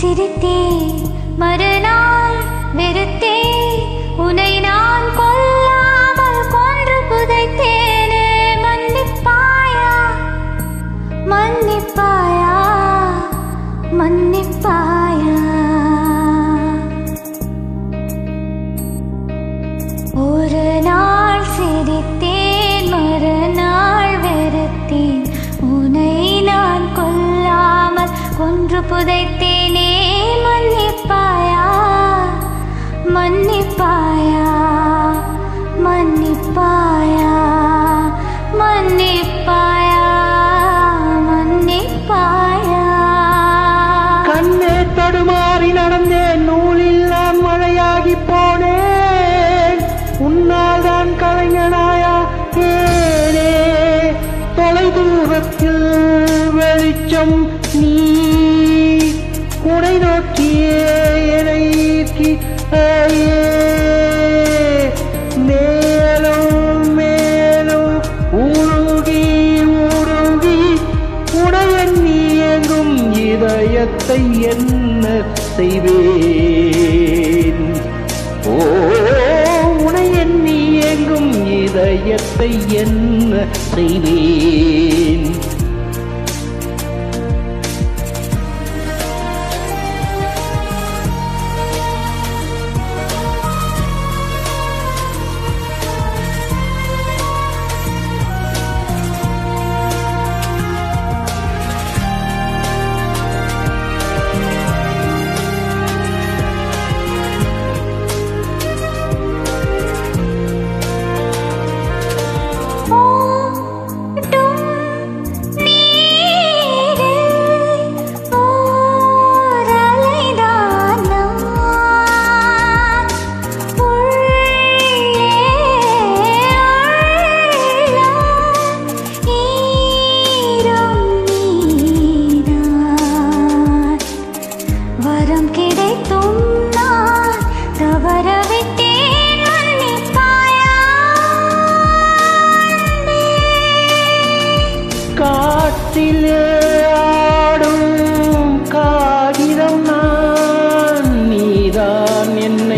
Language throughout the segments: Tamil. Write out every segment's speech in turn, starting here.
சிரித்தேன் மறுநாள் வெறுத்தேன் உன்னை நான் கொல்லாமல் கொன்று புதைத்தேனே மன்னிப்பாயா மன்னிப்பாயா மன்னிப்பாயா ஒரு நாள் சிரித்தேன் மறுநாள் வெறுத்தேன் உன்னை நான் கொல்லாமல் கொன்று புதைத்தேனே மன்னிப்பாயா மன்னிப்பாயா மன்னிப்பாயா மன்னிப்பாயா மன்னிப்பாயா கண்ணே தடுமாறி நடந்தேன் நூலில் நான் மழையாகி போனேன் உன்னால் தான் கலைஞனாயா ஏனே தொலை தூரத்தில் வெளிச்சம் நீ உனை நோக்கியே என்னை ஈர்க்கி ஐயே. மேலும் மேலும் உருகி உருகி உடைய நீ எங்கும் இதயத்தை என்ன செய்வேன் ஓ உடைய நீ எங்கும் இதயத்தை என்ன செய்வேன் ஓடும் நீரே ஓரலைதான் நான் உள்ளே உள்ளம் ஈரம் நீதான் வரம் கிடைத்தும் நான் தவற விட்டேன் மன்னிப்பாயா காற்றிலே ஆடும் காகிதம் நான் நீதான் என்னை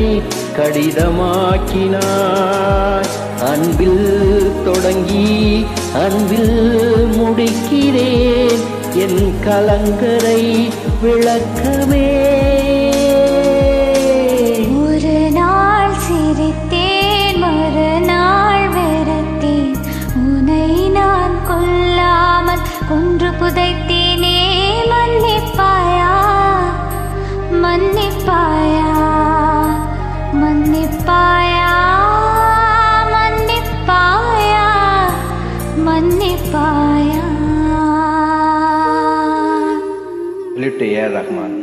கடிதமாக்கினாய் அன்பில் தொடங்கி அன்பில் முடிக்கிறேன் என் கலங்கரை விளக்கமே ஒரு நாள் சிரித்தேன் மறுநாள் வெறுத்தேன் உன்னை நான் கொல்லாமல் கொன்று புதைத்தேனே மன்னிப்பாயா மன்னிப்பாயா மன்னிப்பாயா மன்னிப்பாயா மன்னிப்பாயா லிட்டு ஏ ரஹ்மான்